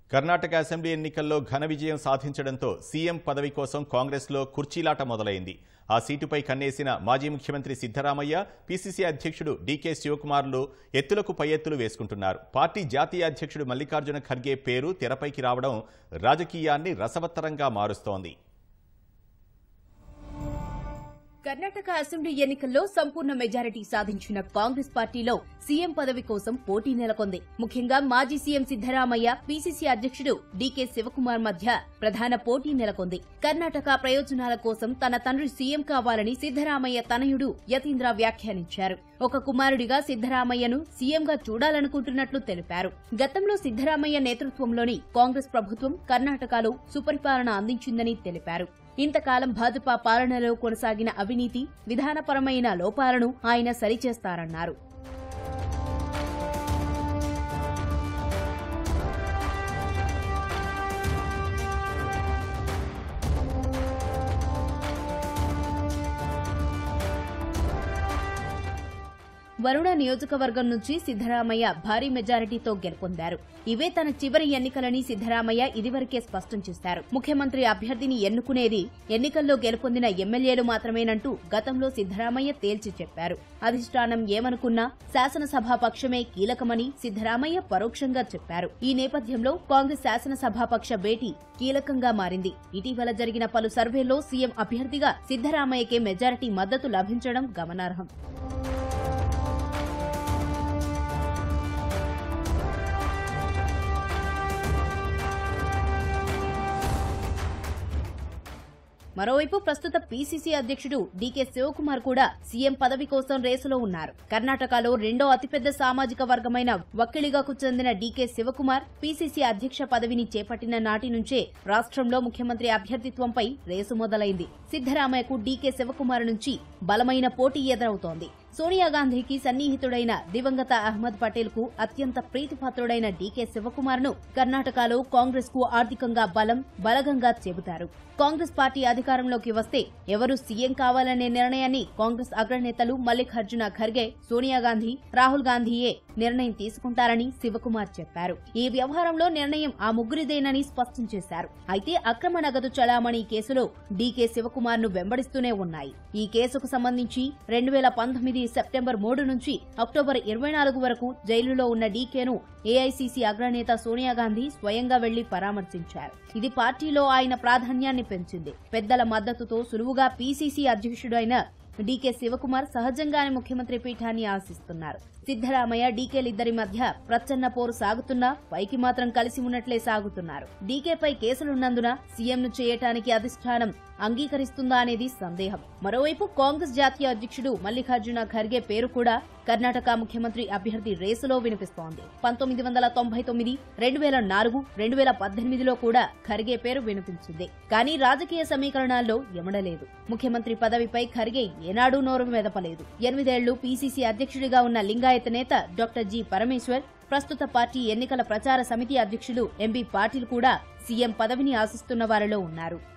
Karnataka assembly ఎన్నికల్లో ఘన విజయం సాధించడంతో సీఎం పదవి కోసం కాంగ్రెస్లో కుర్చీలాట మొదలైంది ఆ సీటుపై కన్నేసిన మాజీ ముఖ్యమంత్రి సిద్ధరామయ్య పీసీసీ అధ్యక్షుడు డీకే శివకుమార్లు ఎత్తులకు పై ఎత్తులు వేసుకుంటున్నారు పార్టీ జాతీయ అధ్యక్షుడు మల్లికార్జున ఖర్గే పేరు తెరపైకి రావడం రాజకీయాన్ని రసవత్తరంగా మారుస్తోంది కర్ణాటక అసెంబ్లీ ఎన్నికల్లో సంపూర్ణ మెజారిటీ సాధించిన కాంగ్రెస్ పార్టీలో సీఎం పదవి కోసం పోటీ నెలకొంది ముఖ్యంగా మాజీ సీఎం సిద్దరామయ్య పీసీసీ అధ్యక్షుడు డీకే శివకుమార్ మధ్య ప్రధాన పోటీ నెలకొంది కర్ణాటక ప్రయోజనాల కోసం తన తండ్రి సీఎం కావాలని సిద్దరామయ్య తనయుడు యతీంద్ర వ్యాఖ్యానించారు ఒక కుమారుడిగా సిద్దరామయ్యను సీఎంగా చూడాలనుకుంటున్నట్లు తెలిపారు గతంలో సిద్దరామయ్య నేతృత్వంలోని కాంగ్రెస్ ప్రభుత్వం కర్ణాటకలో సుపరిపాలన అందించిందని తెలిపారు ఇంతకాలం భాజపా పాలనలో కొనసాగిన అవినీతి విధానపరమైన లోపాలను ఆయన సరిచేస్తారన్నారు వరుణ నియోజకవర్గం నుంచి సిద్దరామయ్య భారీ మెజారిటీతో గెలుపొందారు ఇవే తన చివరి ఎన్నికలని సిద్దరామయ్య ఇదివరకే స్పష్టం చేశారు ముఖ్యమంత్రి అభ్యర్థిని ఎన్నుకునేది ఎన్నికల్లో గెలుపొందిన ఎమ్మెల్యేలు మాత్రమేనంటూ గతంలో సిద్దరామయ్య తేల్చి చెప్పారు అధిష్టానం ఏమనుకున్నా శాసనసభాపక్షమే కీలకమని సిద్దరామయ్య పరోక్షంగా చెప్పారు ఈ నేపథ్యంలో కాంగ్రెస్ శాసనసభాపక్ష భేటీ కీలకంగా మారింది ఇటీవల జరిగిన పలు సర్వేల్లో సీఎం అభ్యర్థిగా సిద్దరామయ్యకే మెజారిటీ మద్దతు లభించడం గమనార్హం మరోవైపు ప్రస్తుత పీసీసీ అధ్యక్షుడు డీకే శివకుమార్ కూడా సీఎం పదవి కోసం రేసులో ఉన్నారు కర్ణాటకలో రెండో అతిపెద్ద సామాజిక వర్గమైన వక్కిలిగాకు చెందిన డీకే శివకుమార్ పీసీసీ అధ్యక్ష పదవిని చేపట్టిన నాటి నుంచే రాష్ట్రంలో ముఖ్యమంత్రి అభ్యర్థిత్వంపై రేసు మొదలైంది సిద్దరామయ్యకు డీకే శివకుమార్ నుంచి బలమైన పోటీ ఎదురవుతోంది సోనియా గాంధీకి సన్నిహితుడైన దివంగత అహ్మద్ పటేల్ కు అత్యంత ప్రీతిపాత్రుడైన డీకే శివకుమార్ ను కర్ణాటకలో కాంగ్రెస్ కు ఆర్థికంగా బలం బలగంగా చెబుతారు కాంగ్రెస్ పార్టీ అధికారంలోకి వస్తే ఎవరు సీఎం కావాలనే నిర్ణయాన్ని కాంగ్రెస్ అగ్రనేతలు మల్లికార్జున ఖర్గే సోనియా గాంధీ రాహుల్ గాంధీయే నిర్ణయం తీసుకుంటారని శివకుమార్ చెప్పారు ఈ వ్యవహారంలో నిర్ణయం ఆ ముగ్గురిదేనని స్పష్టం చేశారు అయితే అక్రమ నగదు చలామణి కేసులో డీకే శివకుమార్ ను వెంబడిస్తూనే ఉన్నాయి ఈ కేసుకు సంబంధించి రెండు వేల పంతొమ్మిది సెప్టెంబర్ మూడు నుంచి అక్టోబర్ ఇరవై నాలుగు వరకు జైలులో ఉన్న డీకేను ఏఐసీసీ అగ్రనేత సోనియా గాంధీ స్వయంగా వెళ్లి పరామర్శించారు ఇది పార్టీలో ఆయన ప్రాధాన్యాన్ని పెంచింది పెద్దల మద్దతుతో సులువుగా పీసీసీ అధ్యక్షుడైన డీకే శివకుమార్ సహజంగానే ముఖ్యమంత్రి పీఠాన్ని ఆశిస్తున్నారు సిద్దరామయ్య డీకేలిద్దరి మధ్య ప్రచ్ఛన్న పోరు సాగుతున్నా పైకి మాత్రం కలిసి ఉన్నట్లే సాగుతున్నారు డీకేపై కేసులున్నందున సీఎంను చేయటానికి అధిష్టానం అంగీకరిస్తుందా అనేది సందేహం మరోవైపు కాంగ్రెస్ జాతీయ అధ్యక్షుడు మల్లికార్జున ఖర్గే పేరు కూడా కర్ణాటక ముఖ్యమంత్రి అభ్యర్థి రేసులో వినిపిస్తోంది పంతొమ్మిది వందల తొంభై తొమ్మిది రెండు వేల నాలుగు రెండు వేల పద్దెనిమిదిలో కూడా ఖర్గే పేరు వినిపించింది కానీ రాజకీయ సమీకరణాల్లో ఎమడలేదు ముఖ్యమంత్రి పదవిపై ఖర్గే ఏనాడూ నోరు మెదపలేదు ఎనిమిదేళ్లు పీసీసీ అధ్యక్షుడిగా ఉన్న లింగాయత నేత డాక్టర్ జి పరమేశ్వర్ ప్రస్తుత పార్టీ ఎన్నికల ప్రచార సమితి అధ్యక్షుడు ఎంబీ పాటిల్ కూడా సీఎం పదవిని ఆశిస్తున్న వారిలో ఉన్నారు